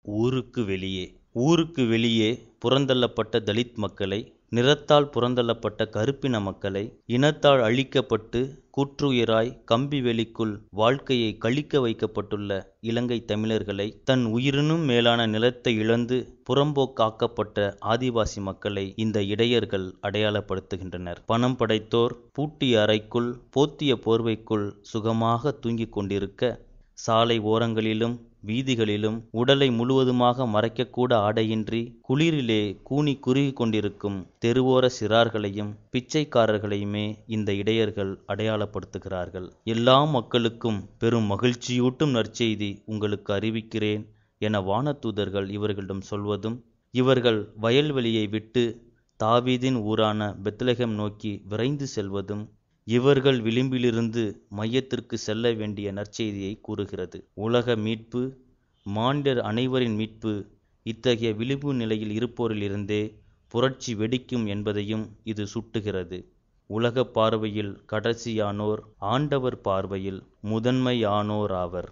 ஊருக்கு வெளியே ஊருக்கு வெளியே புறந்தள்ளப்பட்ட தலித் மக்களை நிறத்தால் புறந்தள்ளப்பட்ட கருப்பின மக்களை இனத்தால் அழிக்கப்பட்டு கூற்றுயிராய் கம்பி வேலிக்குள் வாழ்க்கையை கழிக்க வைக்கப்பட்டுள்ள இலங்கை தமிழர்களை தன் உயிரினும் மேலான நிலத்தை இழந்து புறம்போக்காக்கப்பட்ட ஆதிவாசி மக்களை இந்த இடையர்கள் அடையாளப்படுத்துகின்றனர் பணம் படைத்தோர் பூட்டிய அறைக்குள் போத்திய போர்வைக்குள் சுகமாக தூங்கிக் கொண்டிருக்க சாலை ஓரங்களிலும் வீதிகளிலும் உடலை முழுவதுமாக மறைக்கக்கூட ஆடையின்றி குளிரிலே கூனி குறுகி கொண்டிருக்கும் தெருவோர சிறார்களையும் பிச்சைக்காரர்களையுமே இந்த இடையர்கள் அடையாளப்படுத்துகிறார்கள் எல்லா மக்களுக்கும் பெரும் மகிழ்ச்சியூட்டும் நற்செய்தி உங்களுக்கு அறிவிக்கிறேன் என வானதூதர்கள் இவர்களிடம் சொல்வதும் இவர்கள் வயல்வெளியை விட்டு தாவீதின் ஊரான பெத்லகேம் நோக்கி விரைந்து செல்வதும் இவர்கள் விளிம்பிலிருந்து மையத்திற்கு செல்ல வேண்டிய நற்செய்தியை கூறுகிறது உலக மீட்பு மாண்டர் அனைவரின் மீட்பு இத்தகைய விளிம்பு நிலையில் இருப்போரிலிருந்தே புரட்சி வெடிக்கும் என்பதையும் இது சுட்டுகிறது உலக பார்வையில் கடைசியானோர் ஆண்டவர் பார்வையில் முதன்மையானோர் ஆவர்